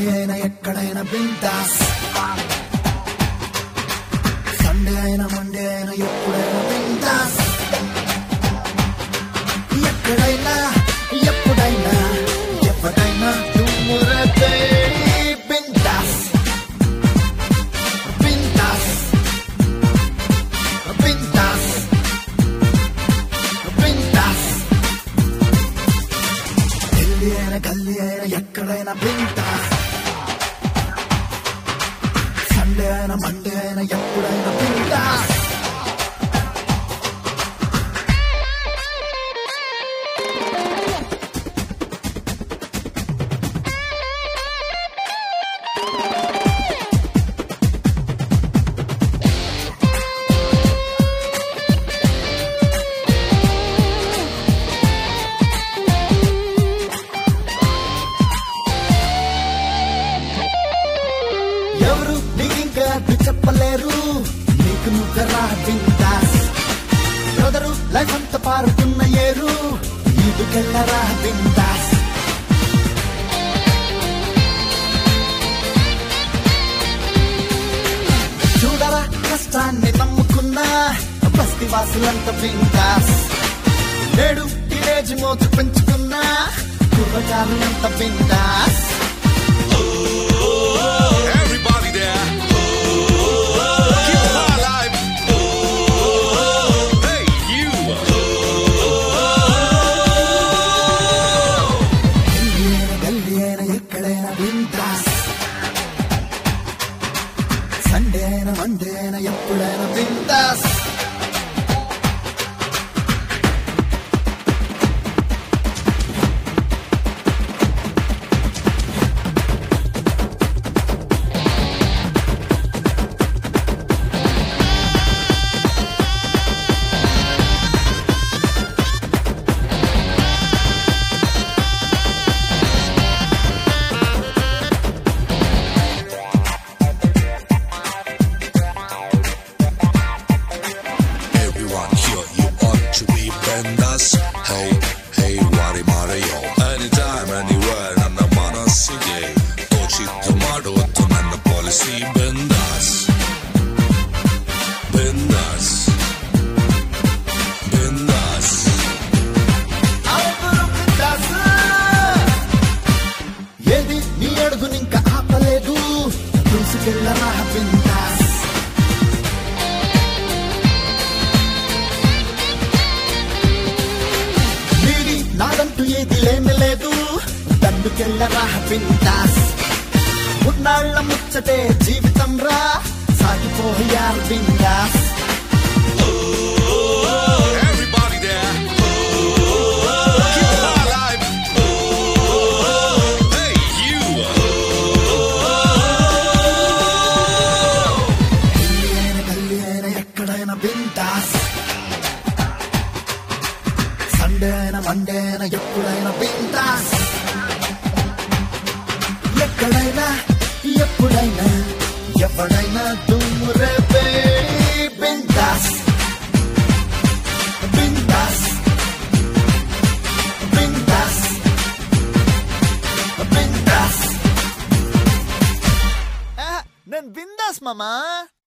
అయినా ఎక్కడైనా బిందాస్ సండే అయినా మండే అయినా ఎప్పుడైనా బిందాస్ ఎక్కడైనా ఎప్పుడైనా ఎవరైనా తుమ్మురతే బిందాస్ బిందాస్ బిందాస్ బిందాస్ ఢిల్లీ అయినా గల్లీ అయినా ఎక్కడైనా బిందాస్ సండే అయినా మండే అయినా ఎప్పుడైనా బిందాస్ ఎవరు నీకింకా అడ్డు చెప్పలేరు నీకు నువ్వెరా బిందాస్ బ్రదరు లైఫ్ అంతా పారుతున్న ఏరు ఈదుకెళ్ళరా బిందాస్ చూడరా కష్టాన్ని నమ్ముకున్నా బస్తి వాసులంతా బిందాస్ నేడు టీనేజ్ మోతు పెంచుకున్నా కుర్రకారు అంత bindaas Everybody there. Keep it alive. Hey, you. Delhi అయినా గల్లీ అయినా ఎక్కడైనా బిందాస్ సండే అయినా మండే అయినా ఎప్పుడైనా bindaas Everyone here, you ought to be bendas. Hey, hey, wari Mario. Anytime, anywhere, ನನ್ನ ಮನಸ್ಸಿಗೆ ತೋಚಿದ್ದು ಮಾಡುವುದು ನನ್ನ ಪಾಲಿಸಿ ಬೆಂದಾಸ್ ಬೆಂದಾಸ್ ಬೆಂದಾಸ್ అవును బిందాస్ ఏది నీ అడుగునింక ఆపలేదు దూసుకెళ్ళరా బిందాస్ నీది నాదంటూ ఏది లేని లేదు దండుకెళ్ళరా బిందాస్ ఉన్నాళ్ళ ముచ్చటే జీవితం రా సాగిపోయారు bindaas Everybody there. Keep it alive. Hey, you. Delhi అయినా గల్లీ అయినా ఎక్కడైనా బిందాస్ సండే అయినా మండే అయినా ఎప్పుడైనా బిందాస్ ఎక్కడైనా ఎప్పుడైనా ఎవడైనా దుమ్మురే బిందాస్ బిందాస్ బిందాస్ బిందాస్ నేను బిందాస్ మామా